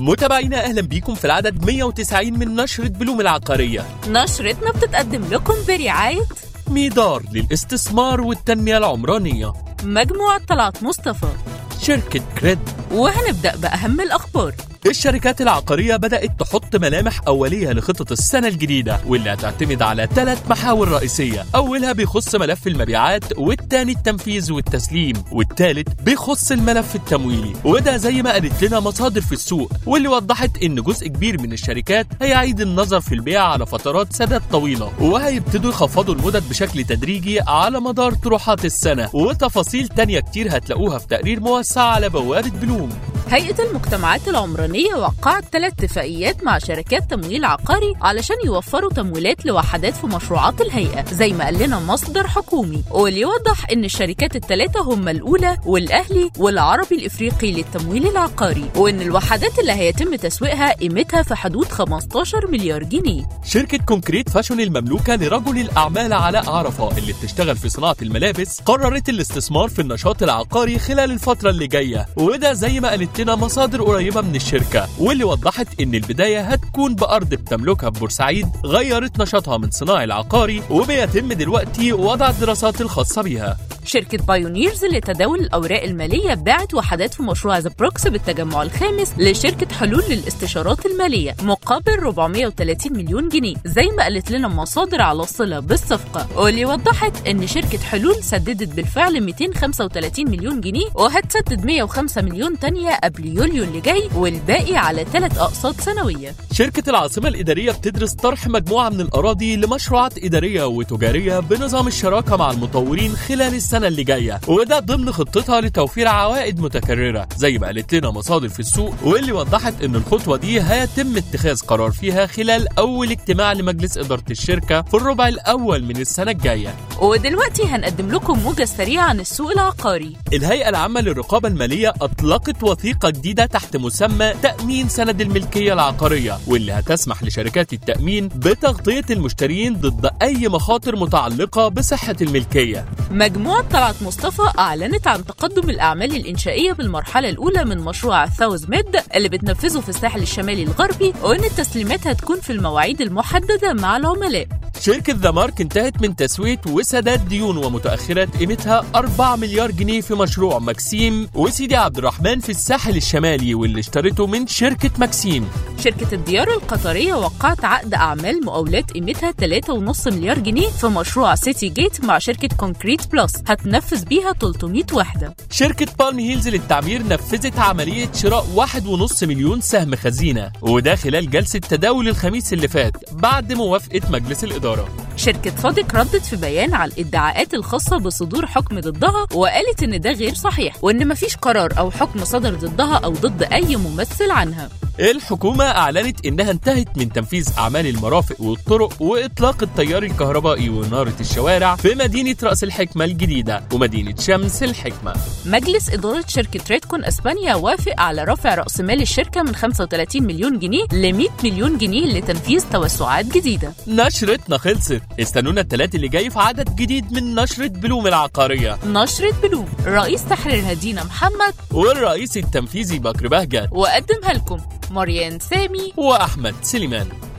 متابعينا اهلا بيكم في العدد 190 من نشرة بلوم العقارية نشرتنا بتتقدم لكم برعاية ميدار للاستثمار والتنمية العمرانية مجموعة طلعت مصطفى شركة كريد وهنبدأ بأهم الأخبار الشركات العقارية بدأت تحط ملامح أولية لخطط السنة الجديدة واللي هتعتمد على ثلاث محاور رئيسية أولها بيخص ملف المبيعات والتاني التنفيذ والتسليم والتالت بيخص الملف التمويلي وده زي ما قالت لنا مصادر في السوق واللي وضحت إن جزء كبير من الشركات هيعيد النظر في البيع على فترات سداد طويلة وهيبتدوا يخفضوا المدد بشكل تدريجي على مدار طروحات السنة وتفاصيل تانية كتير هتلاقوها في تقرير موسع على بوابة بلوم هيئة المجتمعات العمرانية وقعت ثلاث اتفاقيات مع شركات تمويل عقاري علشان يوفروا تمويلات لوحدات في مشروعات الهيئة زي ما قال لنا مصدر حكومي واللي يوضح إن الشركات الثلاثة هم الأولى والأهلي والعربي الإفريقي للتمويل العقاري وإن الوحدات اللي هيتم تسويقها قيمتها في حدود 15 مليار جنيه شركة كونكريت فاشون المملوكة لرجل الأعمال علاء عرفة اللي بتشتغل في صناعة الملابس قررت الاستثمار في النشاط العقاري خلال الفترة اللي جاية وده زي ما قالت لنا مصادر قريبة من الشركة واللي وضحت إن البداية هتكون بأرض بتملكها في بورسعيد غيرت نشاطها من صناعي العقاري وبيتم دلوقتي وضع الدراسات الخاصة بيها شركة بايونيرز لتداول الأوراق المالية باعت وحدات في مشروع ذا بروكس بالتجمع الخامس لشركة حلول للاستشارات المالية مقابل 430 مليون جنيه زي ما قالت لنا مصادر على صلة بالصفقة واللي وضحت إن شركة حلول سددت بالفعل 235 مليون جنيه وهتسدد 105 مليون تانية قبل يوليو اللي جاي والباقي على ثلاث أقساط سنوية شركة العاصمة الإدارية بتدرس طرح مجموعة من الأراضي لمشروعات إدارية وتجارية بنظام الشراكة مع المطورين خلال السنة اللي جاية وده ضمن خطتها لتوفير عوائد متكررة زي ما قالت لنا مصادر في السوق واللي وضحت إن الخطوة دي هيتم اتخاذ قرار فيها خلال أول اجتماع لمجلس إدارة الشركة في الربع الأول من السنة الجاية ودلوقتي هنقدم لكم موجة سريعة عن السوق العقاري الهيئة العامة للرقابة المالية أطلقت وثيقة جديدة تحت مسمى تأمين سند الملكية العقارية واللي هتسمح لشركات التأمين بتغطية المشترين ضد أي مخاطر متعلقة بصحة الملكية مجموعة طلعت مصطفى أعلنت عن تقدم الأعمال الإنشائية بالمرحلة الأولى من مشروع ثاوز ميد اللي بتنفذه في الساحل الشمالي الغربي وإن التسليمات هتكون في المواعيد المحددة مع العملاء شركة ذا مارك انتهت من تسوية وسداد ديون ومتأخرات قيمتها 4 مليار جنيه في مشروع مكسيم وسيدي عبد الرحمن في الساحل الشمالي واللي اشترته من شركة مكسيم شركة الديار القطرية وقعت عقد أعمال مقاولات قيمتها 3.5 مليار جنيه في مشروع سيتي جيت مع شركة كونكريت بلس هتنفذ بيها 300 وحدة شركة بالم هيلز للتعمير نفذت عملية شراء 1.5 مليون سهم خزينة وده خلال جلسة تداول الخميس اللي فات بعد موافقة مجلس الإدارة شركة فادك ردت في بيان على الادعاءات الخاصة بصدور حكم ضدها وقالت إن ده غير صحيح وإن مفيش قرار أو حكم صدر ضدها أو ضد أي ممثل عنها الحكومة أعلنت إنها انتهت من تنفيذ أعمال المرافق والطرق وإطلاق التيار الكهربائي وإنارة الشوارع في مدينة رأس الحكمة الجديدة ومدينة شمس الحكمة مجلس إدارة شركة ريدكون أسبانيا وافق على رفع رأس مال الشركة من 35 مليون جنيه ل 100 مليون جنيه لتنفيذ توسعات جديدة نشرتنا خلصت استنونا التلات اللي جاي في عدد جديد من نشرة بلوم العقارية نشرة بلوم رئيس تحرير هدينا محمد والرئيس التنفيذي بكر بهجت وقدمها لكم مريان سامي وأحمد سليمان